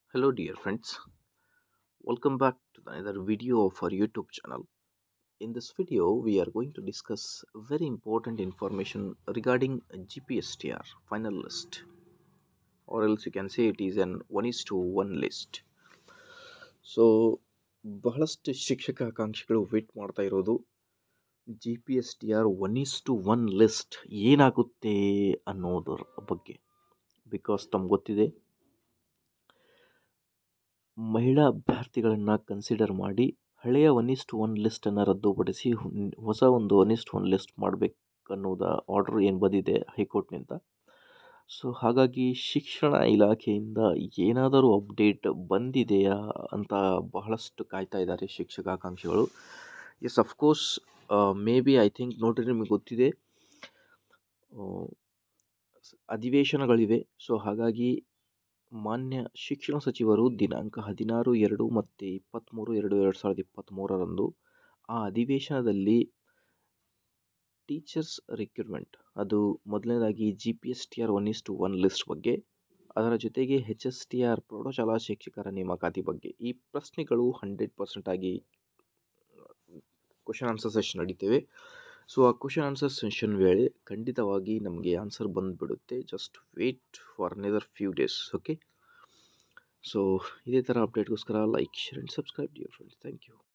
Hello, dear friends. Welcome back to another video of our YouTube channel. In this video, we are going to discuss very important information regarding GPSTR final list, or else you can say it is an one is to one list. So ಬಹಳಷ್ಟು ಶಿಕ್ಷಕ ಆಕಾಂಕ್ಷಿಗಳು wait ಮಾಡ್ತಾ ಇರೋದು G P S T R one is to one list ಏನಾಗುತ್ತೆ ಅನ್ನೋದರ ಬಗ್ಗೆ because ತಮ್ಗೆ ಗೊತ್ತಿದೆ ಮಹಿಳಾ ಅಭ್ಯರ್ಥಿಗಳನ್ನು ಕನ್ಸಿಡರ್ ಮಾಡಿ ಹಳೆಯ ಒನ್ ಇಸ್ಟ್ ಒನ್ ಲಿಸ್ಟನ್ನು ರದ್ದುಪಡಿಸಿ ಹುನ್- ಹೊಸ ಒಂದು ಒನ್ ಇಸ್ಟ್ ಒನ್ ಲಿಸ್ಟ್ ಮಾಡಬೇಕು ಅನ್ನೋದ ಆರ್ಡರ್ ಏನು ಬಂದಿದೆ ಹೈಕೋರ್ಟ್ನಿಂದ ಸೊ ಹಾಗಾಗಿ ಶಿಕ್ಷಣ ಇಲಾಖೆಯಿಂದ ಏನಾದರೂ ಅಪ್ಡೇಟ್ ಬಂದಿದೆಯಾ ಅಂತ ಬಹಳಷ್ಟು ಕಾಯ್ತಾ ಇದ್ದಾರೆ ಶಿಕ್ಷಕಾಕಾಂಕ್ಷಿಗಳು yes of course maybe I think ನೋಡ್ರಿ ನಿಮಗೆ ಗೊತ್ತಿದೆ ಆ, ಸ್- ಅಧಿವೇಶನಗಳಿವೆ ಸೊ ಹಾಗಾಗಿ ಮಾನ್ಯ ಶಿಕ್ಷಣ ಸಚಿವರು ದಿನಾಂಕ ಹದಿನಾರು ಎರಡು ಮತ್ತು ಇಪ್ಪತ್ತ್ಮೂರು ಎರಡು ಎರಡು ಸಾವಿರದ ಇಪ್ಪತ್ತ್ಮೂರರಂದು ಆ ಅಧಿವೇಶನದಲ್ಲಿ ಟೀಚರ್ಸ್ ರಿಕ್ರೂಟ್ಮೆಂಟ್ ಅದು ಮೊದಲನೇದಾಗಿ G P S T R one is to one list ಬಗ್ಗೆ ಅದರ ಜೊತೆಗೆ ಹೆಚ್ ಎಸ್ ಟಿ ಆರ್ ಪ್ರೌಢಶಾಲಾ ಶಿಕ್ಷಕರ ನೇಮಕಾತಿ ಬಗ್ಗೆ ಈ ಪ್ರಶ್ನೆಗಳು ಹಂಡ್ರೆಡ್ ಪರ್ಸೆಂಟ್ ಆಗಿ ಕ್ವಶನ್ ಆನ್ಸರ್ ಸೆಷನ್ ನಡೀತೇವೆ ಸೊ ಆ ಕ್ವಶನ್ ಆನ್ಸರ್ ಸೆಷನ್ ವೇಳೆ ಖಂಡಿತವಾಗಿ ನಮಗೆ ಆನ್ಸರ್ ಬಂದುಬಿಡುತ್ತೆ just wait for another few days okay so ಇದೇ ಥರ ಅಪ್ಡೇಟ್ಗೋಸ್ಕರ like share and subscribe dear friends thank you